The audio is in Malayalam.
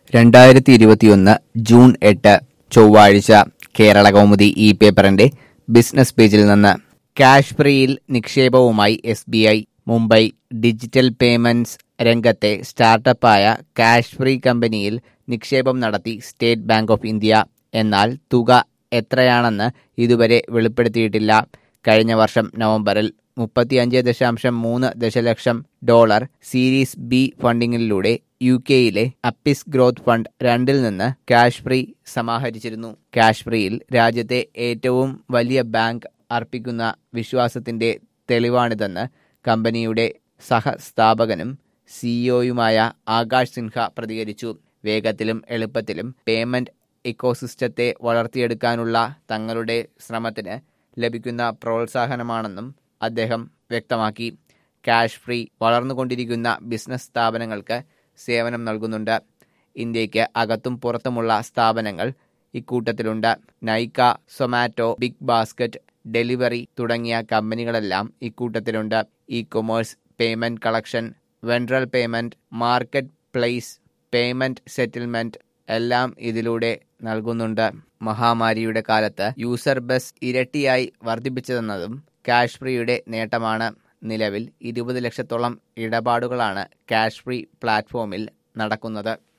രണ്ടായിരത്തി ഇരുപത്തിയൊന്ന് ജൂൺ എട്ട് ചൊവ്വാഴ്ച കേരള കൗമുദി ഈ പേപ്പറിന്റെ ബിസിനസ് പേജിൽ നിന്ന് ക്യാഷ് ഫ്രീയിൽ നിക്ഷേപവുമായി S B I Mumbai digital payments രംഗത്തെ സ്റ്റാർട്ടപ്പായ ക്യാഷ് ഫ്രീ കമ്പനിയിൽ നിക്ഷേപം നടത്തി സ്റ്റേറ്റ് ബാങ്ക് ഓഫ് ഇന്ത്യ എന്നാൽ തുക എത്രയാണെന്ന് ഇതുവരെ വെളിപ്പെടുത്തിയിട്ടില്ല കഴിഞ്ഞ വർഷം നവംബറിൽ മുപ്പത്തിയഞ്ച് ദശാംശം മൂന്ന് ദശലക്ഷം ഡോളർ സീരീസ് ബി ഫണ്ടിങ്ങിലൂടെ യു കെയിലെ അപ്പിസ് ഗ്രോത്ത് ഫണ്ട് രണ്ടിൽ നിന്ന് ക്യാഷ് ഫ്രീ സമാഹരിച്ചിരുന്നു ക്യാഷ് ഫ്രീയിൽ രാജ്യത്തെ ഏറ്റവും വലിയ ബാങ്ക് അർപ്പിക്കുന്ന വിശ്വാസത്തിന്റെ തെളിവാണിതെന്ന് കമ്പനിയുടെ സഹസ്ഥാപകനും സിഇഒയുമായ ആകാശ് സിൻഹ പ്രതികരിച്ചു വേഗത്തിലും എളുപ്പത്തിലും പേയ്മെന്റ് ഇക്കോസിസ്റ്റത്തെ വളർത്തിയെടുക്കാനുള്ള തങ്ങളുടെ ശ്രമത്തിന് ലഭിക്കുന്ന പ്രോത്സാഹനമാണെന്നും അദ്ദേഹം വ്യക്തമാക്കി ക്യാഷ് ഫ്രീ വളർന്നുകൊണ്ടിരിക്കുന്ന ബിസിനസ് സ്ഥാപനങ്ങൾക്ക് സേവനം നൽകുന്നുണ്ട് ഇന്ത്യയ്ക്ക് അകത്തും പുറത്തുമുള്ള സ്ഥാപനങ്ങൾ ഇക്കൂട്ടത്തിലുണ്ട് നൈക്ക സൊമാറ്റോ ബിഗ് ബാസ്ക്കറ്റ് ഡെലിവറി തുടങ്ങിയ കമ്പനികളെല്ലാം ഇക്കൂട്ടത്തിലുണ്ട് ഇ കൊമേഴ്സ് പേയ്മെന്റ് കളക്ഷൻ വെൻട്രൽ payment marketplace payment settlement എല്ലാം ഇതിലൂടെ നൽകുന്നുണ്ട് മഹാമാരിയുടെ കാലത്ത് യൂസർ ബസ് ഇരട്ടിയായി വർദ്ധിപ്പിച്ചതെന്നതും ക്യാഷ് ഫ്രീയുടെ നേട്ടമാണ് നിലവിൽ ഇരുപത് ലക്ഷത്തോളം ഇടപാടുകളാണ് ക്യാഷ് ഫ്രീ പ്ലാറ്റ്ഫോമിൽ നടക്കുന്നത്